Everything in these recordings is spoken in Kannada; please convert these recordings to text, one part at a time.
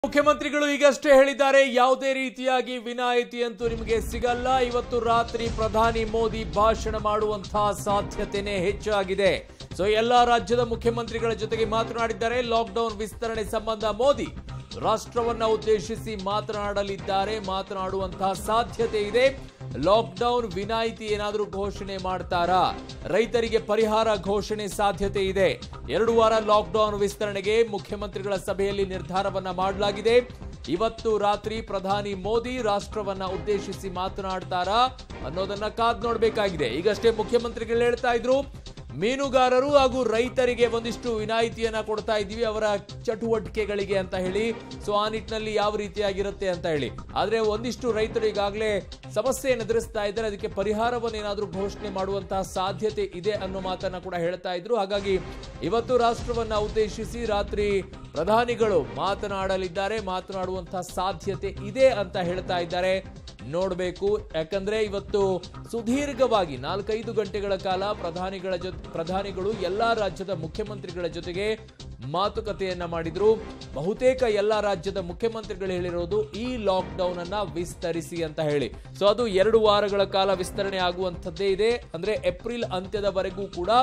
ಮುಖ್ಯಮಂತ್ರಿಗಳು ಈಗಷ್ಟೇ ಹೇಳಿದ್ದಾರೆ ಯಾವುದೇ ರೀತಿಯಾಗಿ ವಿನಾಯಿತಿ ಅಂತೂ ನಿಮಗೆ ಸಿಗಲ್ಲ ಇವತ್ತು ರಾತ್ರಿ ಪ್ರಧಾನಿ ಮೋದಿ ಭಾಷಣ ಮಾಡುವಂತಹ ಸಾಧ್ಯತೆನೇ ಹೆಚ್ಚಾಗಿದೆ ಸೊ ಎಲ್ಲಾ ರಾಜ್ಯದ ಮುಖ್ಯಮಂತ್ರಿಗಳ ಜೊತೆಗೆ ಮಾತನಾಡಿದ್ದಾರೆ ಲಾಕ್ಡೌನ್ ವಿಸ್ತರಣೆ ಸಂಬಂಧ ಮೋದಿ ರಾಷ್ಟ್ರವನ್ನ ಉದ್ದೇಶಿಸಿ ಮಾತನಾಡಲಿದ್ದಾರೆ ಮಾತನಾಡುವಂತಹ ಸಾಧ್ಯತೆ ಇದೆ ಲಾಕ್ಡೌನ್ ವಿನಾಯಿತಿ ಏನಾದರೂ ಘೋಷಣೆ ಮಾಡ್ತಾರಾ ರೈತರಿಗೆ ಪರಿಹಾರ ಘೋಷಣೆ ಸಾಧ್ಯತೆ ಇದೆ ಎರಡು ವಾರ ಲಾಕ್ಡೌನ್ ವಿಸ್ತರಣೆಗೆ ಮುಖ್ಯಮಂತ್ರಿಗಳ ಸಭೆಯಲ್ಲಿ ನಿರ್ಧಾರವನ್ನ ಮಾಡಲಾಗಿದೆ ಇವತ್ತು ರಾತ್ರಿ ಪ್ರಧಾನಿ ಮೋದಿ ರಾಷ್ಟ್ರವನ್ನ ಉದ್ದೇಶಿಸಿ ಮಾತನಾಡ್ತಾರಾ ಅನ್ನೋದನ್ನ ಕಾದ್ ನೋಡ್ಬೇಕಾಗಿದೆ ಈಗಷ್ಟೇ ಮುಖ್ಯಮಂತ್ರಿಗಳು ಹೇಳ್ತಾ ಇದ್ರು ಮೀನುಗಾರರು ಹಾಗೂ ರೈತರಿಗೆ ಒಂದಿಷ್ಟು ವಿನಾಯಿತಿಯನ್ನ ಕೊಡ್ತಾ ಇದ್ದೀವಿ ಅವರ ಚಟುವಟಿಕೆಗಳಿಗೆ ಅಂತ ಹೇಳಿ ಸೊ ಆ ನಿಟ್ಟಿನಲ್ಲಿ ಯಾವ ರೀತಿಯಾಗಿರುತ್ತೆ ಅಂತ ಹೇಳಿ ಆದ್ರೆ ಒಂದಿಷ್ಟು ರೈತರು ಈಗಾಗಲೇ ಸಮಸ್ಯೆಯನ್ನು ಎದುರಿಸ್ತಾ ಇದ್ದಾರೆ ಅದಕ್ಕೆ ಪರಿಹಾರವನ್ನು ಏನಾದರೂ ಘೋಷಣೆ ಮಾಡುವಂತಹ ಸಾಧ್ಯತೆ ಇದೆ ಅನ್ನೋ ಮಾತನ್ನ ಕೂಡ ಹೇಳ್ತಾ ಇದ್ರು ಹಾಗಾಗಿ ಇವತ್ತು ರಾಷ್ಟ್ರವನ್ನ ಉದ್ದೇಶಿಸಿ ರಾತ್ರಿ ಪ್ರಧಾನಿಗಳು ಮಾತನಾಡಲಿದ್ದಾರೆ ಮಾತನಾಡುವಂತಹ ಸಾಧ್ಯತೆ ಇದೆ ಅಂತ ಹೇಳ್ತಾ ಇದ್ದಾರೆ ನೋಡಬೇಕು ಯಾಕಂದ್ರೆ ಇವತ್ತು ಸುದೀರ್ಘವಾಗಿ ನಾಲ್ಕೈದು ಗಂಟೆಗಳ ಕಾಲ ಪ್ರಧಾನಿಗಳ ಜೊತೆ ಪ್ರಧಾನಿಗಳು ಎಲ್ಲಾ ರಾಜ್ಯದ ಮುಖ್ಯಮಂತ್ರಿಗಳ ಜೊತೆಗೆ ಮಾತುಕತೆಯನ್ನ ಮಾಡಿದ್ರು ಬಹುತೇಕ ಎಲ್ಲಾ ರಾಜ್ಯದ ಮುಖ್ಯಮಂತ್ರಿಗಳು ಹೇಳಿರೋದು ಈ ಲಾಕ್ ಡೌನ್ ಅನ್ನ ವಿಸ್ತರಿಸಿ ಅಂತ ಹೇಳಿ ಸೊ ಅದು ಎರಡು ವಾರಗಳ ಕಾಲ ವಿಸ್ತರಣೆ ಆಗುವಂಥದ್ದೇ ಇದೆ ಅಂದ್ರೆ ಏಪ್ರಿಲ್ ಅಂತ್ಯದವರೆಗೂ ಕೂಡ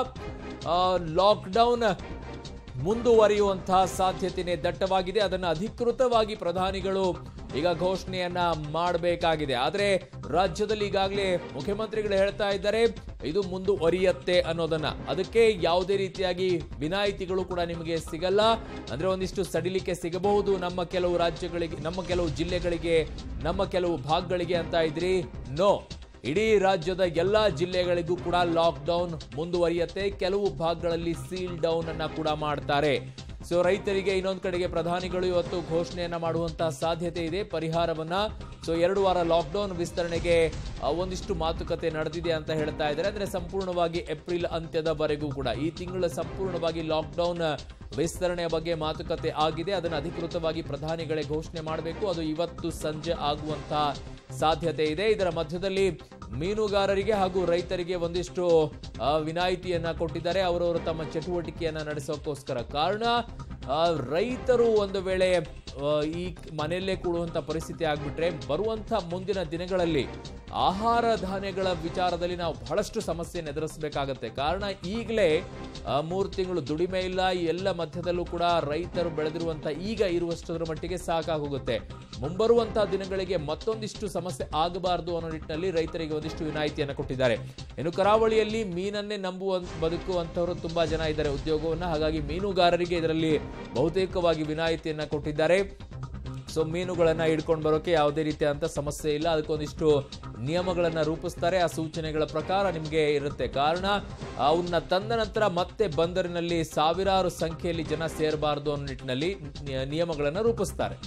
ಲಾಕ್ ಡೌನ್ ಮುಂದುವರಿಯುವಂತಹ ಸಾಧ್ಯತೆನೇ ದಟ್ಟವಾಗಿದೆ ಅದನ್ನು ಅಧಿಕೃತವಾಗಿ ಪ್ರಧಾನಿಗಳು ಈಗ ಘೋಷಣೆಯನ್ನ ಮಾಡಬೇಕಾಗಿದೆ ಆದರೆ ರಾಜ್ಯದಲ್ಲಿ ಈಗಾಗಲೇ ಮುಖ್ಯಮಂತ್ರಿಗಳು ಹೇಳ್ತಾ ಇದ್ದಾರೆ ಇದು ಮುಂದುವರಿಯತ್ತೆ ಅನ್ನೋದನ್ನ ಅದಕ್ಕೆ ಯಾವುದೇ ರೀತಿಯಾಗಿ ವಿನಾಯಿತಿಗಳು ಕೂಡ ನಿಮಗೆ ಸಿಗಲ್ಲ ಅಂದ್ರೆ ಒಂದಿಷ್ಟು ಸಡಿಲಿಕೆ ಸಿಗಬಹುದು ನಮ್ಮ ಕೆಲವು ರಾಜ್ಯಗಳಿಗೆ ನಮ್ಮ ಕೆಲವು ಜಿಲ್ಲೆಗಳಿಗೆ ನಮ್ಮ ಕೆಲವು ಭಾಗಗಳಿಗೆ ಅಂತ ಇದ್ರಿ ನೋ ಇಡೀ ರಾಜ್ಯದ ಎಲ್ಲಾ ಜಿಲ್ಲೆಗಳಿಗೂ ಕೂಡ ಲಾಕ್ ಡೌನ್ ಮುಂದುವರಿಯುತ್ತೆ ಕೆಲವು ಭಾಗಗಳಲ್ಲಿ ಸೀಲ್ ಡೌನ್ ಅನ್ನ ಕೂಡ ಮಾಡ್ತಾರೆ ಸೊ ರೈತರಿಗೆ ಇನ್ನೊಂದು ಕಡೆಗೆ ಪ್ರಧಾನಿಗಳು ಇವತ್ತು ಘೋಷಣೆಯನ್ನ ಮಾಡುವಂತಹ ಸಾಧ್ಯತೆ ಇದೆ ಪರಿಹಾರವನ್ನ ಸೊ ಎರಡು ವಾರ ಲಾಕ್ ಡೌನ್ ವಿಸ್ತರಣೆಗೆ ಆ, ಒಂದಿಷ್ಟು ಮಾತುಕತೆ ನಡೆದಿದೆ ಅಂತ ಹೇಳ್ತಾ ಇದ್ದಾರೆ ಅಂದ್ರೆ ಸಂಪೂರ್ಣವಾಗಿ ಏಪ್ರಿಲ್ ಅಂತ್ಯದವರೆಗೂ ಕೂಡ ಈ ತಿಂಗಳ ಸಂಪೂರ್ಣವಾಗಿ ಲಾಕ್ ಡೌನ್ ವಿಸ್ತರಣೆಯ ಬಗ್ಗೆ ಮಾತುಕತೆ ಆಗಿದೆ ಅದನ್ನು ಅಧಿಕೃತವಾಗಿ ಪ್ರಧಾನಿಗಳೇ ಘೋಷಣೆ ಮಾಡಬೇಕು ಅದು ಇವತ್ತು ಸಂಜೆ ಆಗುವಂತಹ ಸಾಧ್ಯತೆ ಇದೆ ಇದರ ಮಧ್ಯದಲ್ಲಿ ಮೀನುಗಾರರಿಗೆ ಹಾಗೂ ರೈತರಿಗೆ ಒಂದಿಷ್ಟು ಆ, ವಿನಾಯಿತಿಯನ್ನ ಕೊಟ್ಟಿದ್ದಾರೆ ಅವರವರು ತಮ್ಮ ಚಟುವಟಿಕೆಯನ್ನ ನಡೆಸೋಕ್ಕೋಸ್ಕರ ಕಾರಣ ಆ, ರೈತರು ಒಂದು ವೇಳೆ ಆ, ಈ ಮನೆಯಲ್ಲೇ ಕೂಡುವಂತ ಪರಿಸ್ಥಿತಿ ಆಗ್ಬಿಟ್ರೆ ಬರುವಂತ ಮುಂದಿನ ದಿನಗಳಲ್ಲಿ ಆಹಾರ ಧಾನ್ಯಗಳ ವಿಚಾರದಲ್ಲಿ ನಾವು ಬಹಳಷ್ಟು ಸಮಸ್ಯೆಯನ್ನು ಎದುರಿಸಬೇಕಾಗತ್ತೆ ಕಾರಣ ಈಗಲೇ ಮೂರು ತಿಂಗಳು ದುಡಿಮೆ ಇಲ್ಲ ಈ ಎಲ್ಲ ಮಧ್ಯದಲ್ಲೂ ಕೂಡ ರೈತರು ಬೆಳೆದಿರುವಂತ ಈಗ ಇರುವಷ್ಟರ ಮಟ್ಟಿಗೆ ಸಾಕಾಗೋಗುತ್ತೆ ಮುಂಬರುವಂತಹ ದಿನಗಳಿಗೆ ಮತ್ತೊಂದಿಷ್ಟು ಸಮಸ್ಯೆ ಆಗಬಾರದು ಅನ್ನೋ ನಿಟ್ಟಿನಲ್ಲಿ ರೈತರಿಗೆ ಒಂದಿಷ್ಟು ವಿನಾಯಿತಿಯನ್ನು ಕೊಟ್ಟಿದ್ದಾರೆ ಇನ್ನು ಕರಾವಳಿಯಲ್ಲಿ ಮೀನನ್ನೇ ನಂಬುವ ಬದುಕುವಂತವರು ತುಂಬಾ ಜನ ಇದ್ದಾರೆ ಉದ್ಯೋಗವನ್ನ ಹಾಗಾಗಿ ಮೀನುಗಾರರಿಗೆ ಇದರಲ್ಲಿ ಬಹುತೇಕವಾಗಿ ವಿನಾಯಿತಿಯನ್ನ ಕೊಟ್ಟಿದ್ದಾರೆ ಸೊ ಮೀನುಗಳನ್ನ ಹಿಡ್ಕೊಂಡು ಬರೋಕೆ ಯಾವುದೇ ರೀತಿಯಾದಂಥ ಸಮಸ್ಯೆ ಇಲ್ಲ ಅದಕ್ಕೊಂದಿಷ್ಟು ನಿಯಮಗಳನ್ನ ರೂಪಿಸ್ತಾರೆ ಆ ಸೂಚನೆಗಳ ಪ್ರಕಾರ ನಿಮಗೆ ಇರುತ್ತೆ ಕಾರಣ ಅವನ್ನ ತಂದ ನಂತರ ಮತ್ತೆ ಬಂದರಿನಲ್ಲಿ ಸಾವಿರಾರು ಸಂಖ್ಯೆಯಲ್ಲಿ ಜನ ಸೇರಬಾರದು ಅನ್ನೋ ನಿಟ್ಟಿನಲ್ಲಿ ನಿ- ನಿಯಮಗಳನ್ನ ರೂಪಿಸ್ತಾರೆ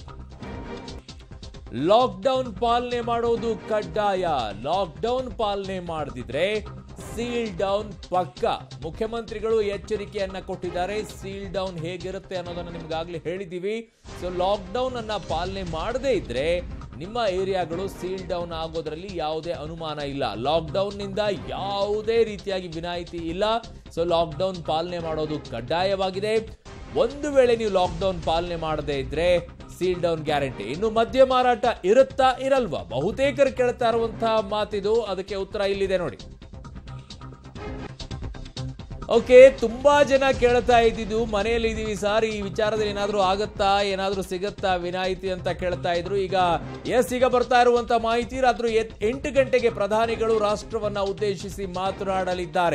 ಲಾಕ್ಡೌನ್ ಪಾಲನೆ ಮಾಡೋದು ಕಡ್ಡಾಯ ಲಾಕ್ಡೌನ್ ಪಾಲನೆ ಮಾಡದಿದ್ರೆ ಸೀಲ್ ಡೌನ್ ಪಕ್ಕ ಮುಖ್ಯಮಂತ್ರಿಗಳು ಎಚ್ಚರಿಕೆಯನ್ನ ಕೊಟ್ಟಿದ್ದಾರೆ ಸೀಲ್ ಡೌನ್ ಹೇಗಿರುತ್ತೆ ಅನ್ನೋದನ್ನ ನಿಮ್ಗಾಗ್ಲೇ ಹೇಳಿದೀವಿ ಸೊ ಲಾಕ್ಡೌನ್ ಅನ್ನ ಪಾಲನೆ ಮಾಡದೇ ಇದ್ರೆ ನಿಮ್ಮ ಏರಿಯಾಗಳು ಸೀಲ್ ಡೌನ್ ಆಗೋದ್ರಲ್ಲಿ ಯಾವುದೇ ಅನುಮಾನ ಇಲ್ಲ ಲಾಕ್ಡೌನ್ ನಿಂದ ಯಾವುದೇ ರೀತಿಯಾಗಿ ವಿನಾಯಿತಿ ಇಲ್ಲ ಸೊ ಲಾಕ್ಡೌನ್ ಪಾಲನೆ ಮಾಡೋದು ಕಡ್ಡಾಯವಾಗಿದೆ ಒಂದು ವೇಳೆ ನೀವು ಲಾಕ್ಡೌನ್ ಪಾಲನೆ ಮಾಡದೇ ಇದ್ರೆ ಸೀಲ್ ಡೌನ್ ಗ್ಯಾರಂಟಿ ಇನ್ನು ಮದ್ಯ ಮಾರಾಟ ಇರುತ್ತಾ ಇರಲ್ವಾ ಬಹುತೇಕರು ಕೇಳ್ತಾ ಇರುವಂತಹ ಮಾತಿದು ಅದಕ್ಕೆ ಉತ್ತರ ಇಲ್ಲಿದೆ ನೋಡಿ ಓಕೆ ತುಂಬಾ ಜನ ಕೇಳ್ತಾ ಇದ್ದಿದ್ದು ಮನೆಯಲ್ಲಿ ಇದೀವಿ ಸರ್ ಈ ವಿಚಾರದಲ್ಲಿ ಏನಾದ್ರೂ ಆಗತ್ತಾ ಏನಾದ್ರೂ ಸಿಗತ್ತಾ ವಿನಾಯಿತಿ ಅಂತ ಕೇಳ್ತಾ ಇದ್ರು ಈಗ ಎಸ್ ಈಗ ಬರ್ತಾ ಇರುವಂತ ಮಾಹಿತಿ ರಾತ್ರಿ ಎತ್- ಎಂಟು ಗಂಟೆಗೆ ಪ್ರಧಾನಿಗಳು ರಾಷ್ಟ್ರವನ್ನ ಉದ್ದೇಶಿಸಿ ಮಾತನಾಡಲಿದ್ದಾರೆ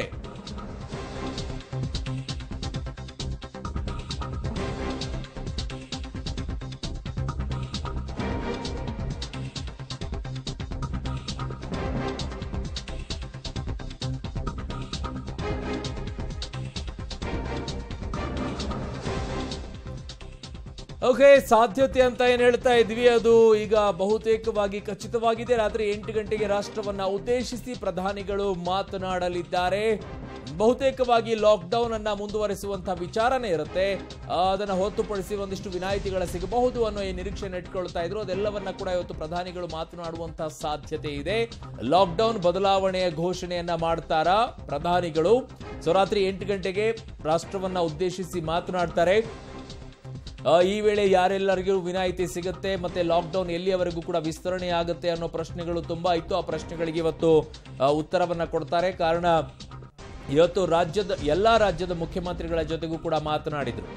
ಓಕೆ ಸಾಧ್ಯತೆ ಅಂತ ಏನ್ ಹೇಳ್ತಾ ಇದ್ವಿ ಅದು ಈಗ ಬಹುತೇಕವಾಗಿ ಖಚಿತವಾಗಿದೆ ರಾತ್ರಿ ಎಂಟು ಗಂಟೆಗೆ ರಾಷ್ಟ್ರವನ್ನ ಉದ್ದೇಶಿಸಿ ಪ್ರಧಾನಿಗಳು ಮಾತನಾಡಲಿದ್ದಾರೆ ಬಹುತೇಕವಾಗಿ ಲಾಕ್ಡೌನ್ ಅನ್ನ ಮುಂದುವರಿಸುವಂತಹ ವಿಚಾರನೇ ಇರುತ್ತೆ ಆ, ಅದನ್ನ ಹೊರತುಪಡಿಸಿ ಒಂದಿಷ್ಟು ವಿನಾಯಿತಿಗಳ ಸಿಗಬಹುದು ಅನ್ನೋ ಈ ನಿರೀಕ್ಷೆ ಇಟ್ಕೊಳ್ತಾ ಇದ್ರು ಅದೆಲ್ಲವನ್ನ ಕೂಡ ಇವತ್ತು ಪ್ರಧಾನಿಗಳು ಮಾತನಾಡುವಂತಹ ಸಾಧ್ಯತೆ ಇದೆ ಲಾಕ್ಡೌನ್ ಬದಲಾವಣೆಯ ಘೋಷಣೆಯನ್ನ ಮಾಡ್ತಾರಾ ಪ್ರಧಾನಿಗಳು ಸೊ ರಾತ್ರಿ ಎಂಟು ಗಂಟೆಗೆ ರಾಷ್ಟ್ರವನ್ನ ಉದ್ದೇಶಿಸಿ ಮಾತನಾಡ್ತಾರೆ ಆ, ಈ ವೇಳೆ ಯಾರೆಲ್ಲರಿಗೂ ವಿನಾಯಿತಿ ಸಿಗುತ್ತೆ ಮತ್ತೆ ಲಾಕ್ಡೌನ್ ಎಲ್ಲಿಯವರೆಗೂ ಕೂಡ ವಿಸ್ತರಣೆ ಆಗುತ್ತೆ ಅನ್ನೋ ಪ್ರಶ್ನೆಗಳು ತುಂಬಾ ಇತ್ತು ಆ ಪ್ರಶ್ನೆಗಳಿಗೆ ಇವತ್ತು ಆ, ಉತ್ತರವನ್ನ ಕೊಡ್ತಾರೆ ಕಾರಣ ಇವತ್ತು ರಾಜ್ಯದ ಎಲ್ಲಾ ರಾಜ್ಯದ ಮುಖ್ಯಮಂತ್ರಿಗಳ ಜೊತೆಗೂ ಕೂಡ ಮಾತನಾಡಿದ್ರು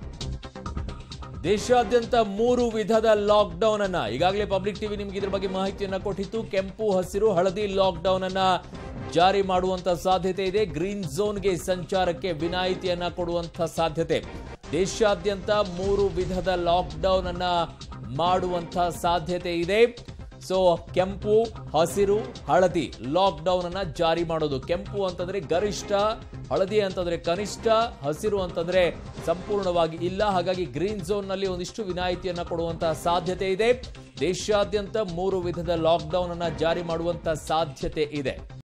ದೇಶಾದ್ಯಂತ ಮೂರು ವಿಧದ ಲಾಕ್ಡೌನ್ ಅನ್ನ ಈಗಾಗಲೇ ಪಬ್ಲಿಕ್ ಟಿವಿ ನಿಮ್ಗೆ ಇದ್ರ ಬಗ್ಗೆ ಮಾಹಿತಿಯನ್ನ ಕೊಟ್ಟಿತ್ತು ಕೆಂಪು ಹಸಿರು ಹಳದಿ ಲಾಕ್ಡೌನ್ ಅನ್ನ ಜಾರಿ ಮಾಡುವಂತ ಸಾಧ್ಯತೆ ಇದೆ ಗ್ರೀನ್ ಝೋನ್ಗೆ ಸಂಚಾರಕ್ಕೆ ವಿನಾಯಿತಿಯನ್ನ ಕೊಡುವಂತ ಸಾಧ್ಯತೆ ದೇಶಾದ್ಯಂತ ಮೂರು ವಿಧದ ಲಾಕ್ಡೌನ್ ಅನ್ನ ಮಾಡುವಂತ ಸಾಧ್ಯತೆ ಇದೆ ಸೊ ಕೆಂಪು ಹಸಿರು ಹಳದಿ ಲಾಕ್ಡೌನ್ ಅನ್ನ ಜಾರಿ ಮಾಡೋದು ಕೆಂಪು ಅಂತಂದ್ರೆ ಗರಿಷ್ಠ ಹಳದಿ ಅಂತಂದ್ರೆ ಕನಿಷ್ಠ ಹಸಿರು ಅಂತಂದ್ರೆ ಸಂಪೂರ್ಣವಾಗಿ ಇಲ್ಲ ಹಾಗಾಗಿ ಗ್ರೀನ್ ಝೋನ್ ನಲ್ಲಿ ಒಂದಿಷ್ಟು ವಿನಾಯಿತಿಯನ್ನ ಕೊಡುವಂತಹ ಸಾಧ್ಯತೆ ಇದೆ ದೇಶಾದ್ಯಂತ ಮೂರು ವಿಧದ ಲಾಕ್ಡೌನ್ ಅನ್ನ ಜಾರಿ ಮಾಡುವಂತ ಸಾಧ್ಯತೆ ಇದೆ